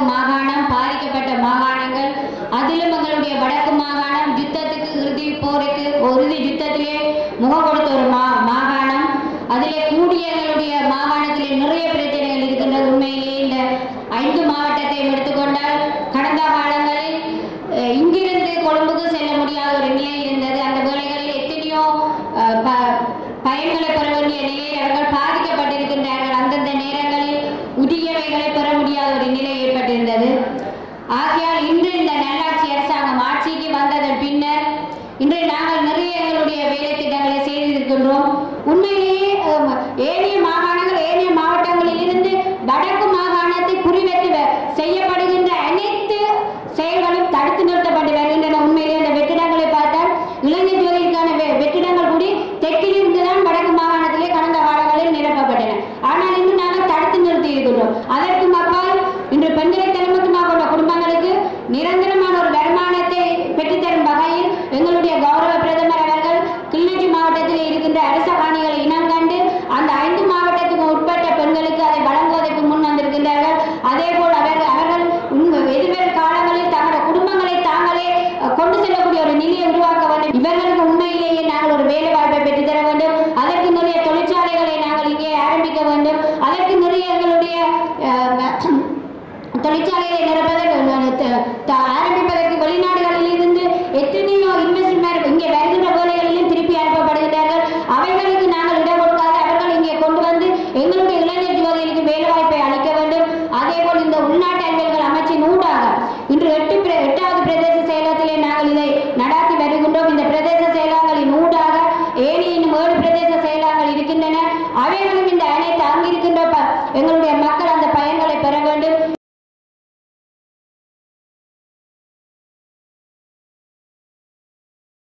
மாகாணம் பாதிக்கப்பட்ட மாகாணங்கள் அதிலும் எங்களுடைய வடக்கு மாகாணம் யுத்தத்துக்கு இறுதி போருக்கு இறுதி யுத்தத்திலே முகம் கொடுத்த ஒரு மா மாகாணம் அதிலே கூடிய எங்களுடைய மாகாணத்திலே நிறைய பிரச்சனைகள் இருக்கின்றது உண்மையிலேயே இந்த ஐந்து மாவட்டத்தையும் எடுத்துக்கொண்டால் கடந்த காலங்களில் அஹ், இங்கிருந்து கொழும்புக்கு செல்ல முடியாத ஒரு நிலை இருந்தது அந்த வேளைகளில் எத்தனையோ அஹ், ப- பயன்களை பெற வேண்டிய நிலையில் அவர்கள் பாதிக்கப்பட்டிருக்கின்றார்கள் அந்தந்த நேரங்களில் உரியவைகளை பெற முடியாத ஒரு நிலை ஏற்பட்டிருந்தது ஆகையால் இன்று இந்த நல்லாட்சி அரசாங்கம் ஆட்சிக்கு வந்ததன் பின்னர் இன்று நாங்கள் நிறைய எங்களுடைய வேலை திட்டங்களை செய்திருக்கின்றோம் உண்மையிலேயே அஹ், ஏனைய மாகாணங்கள் ஏனைய மாவட்டங்களில் இருந்து வடக்கு மாகாணத்தை குறிவைத்து வ- செய்யப்படுகின்ற அனைத்து செயல்களும் தடுத்து நிறுத்தப்பட்டு வருகின்றன உண்மையிலே அந்த வெற்றிடங்களை பார்த்தால் இளைஞர் ஜோதிக்கான வெ- வெற்றிடங்கள் கூடி தெற்கில் இருந்துதான் வடக்கு மாகாணத்திலே கடந்த காலங்களில் நிரப்பப்பட்டன ஆனால் இன்று நாங்கள் தடுத்து நிறுத்தி இருக்கின்றோம் அதற்கு அப்பால் இன்று பெண்களை தலைமுகமாக கொண்ட குடும்பங்களுக்கு நிரந்தரமான ஒரு வருமானத்தை பெற்றுத்தரும் வகையில் எங்களுடைய கௌரவ பிரதமர் அவர்கள் கிளிநொச்சி மாவட்டத்தில் இருக்கின்ற அரச காணிகளை இனம் கண்டு அந்த ஐந்து மாவட்டத்துக்கு உட்பட்ட பெண்களுக்கு அதை வழங்குவதற்கு முன் வந்திருக்கின்றார்கள் அதே போல் அவர்கள் அவர்கள் உண்மை எதிர்வரும் காலங்களில் தங்களுடைய குடும்பங்களை தாங்களே அஹ், கொண்டு செல்லக்கூடிய ஒரு நிலையை உருவாக்க வேண்டும் இவர்களுக்கு உண்மையிலேயே நாங்கள் ஒரு வேலை வாய்ப்பை பெற்றுத்தர வேண்டும் அதற்கு நிறைய தொழிற்சாலைகளை நாங்கள் இங்கே ஆரம்பிக்க வேண்டும் அதற்கு நிறைய எங்களுடைய அஹ், தொழிற்சாலைகளை நிரப்பதற்கு த- த- ஆரம்பிப்பதற்கு வெளிநாடுகளில் இருந்து எத்தனையோ இன்வெஸ்ட்மெண்ட் இங்கே வருகின்ற வேலைகளிலும் திருப்பி அனுப்பப்படுகிறார்கள் அவைகளுக்கு நாங்கள் இடம் கொடுக்காது அவர்கள் இங்கே கொண்டு வந்து எங்களுடைய இளைஞர் ஜோதிகளுக்கு வேலை வாய்ப்பை அளிக்க வேண்டும் அதே போல் இந்த உள்நாட்டு அலுவல்கள் அமைச்சின் ஊடாக இன்று எட்டு பிர- எட்டாவது பிரதேச செயலகத்திலே நாங்கள் இதை நடாத்தி வருகின்றோம் இந்த பிரதேச செயலகங்களின் ஊடாக ஏனைய இன்னும் ஏழு பிரதேச செயலகங்கள் இருக்கின்றன அவைகளும் இந்த அனைத்து அங்கிருக்கின்ற ப- எங்களுடைய மக்கள்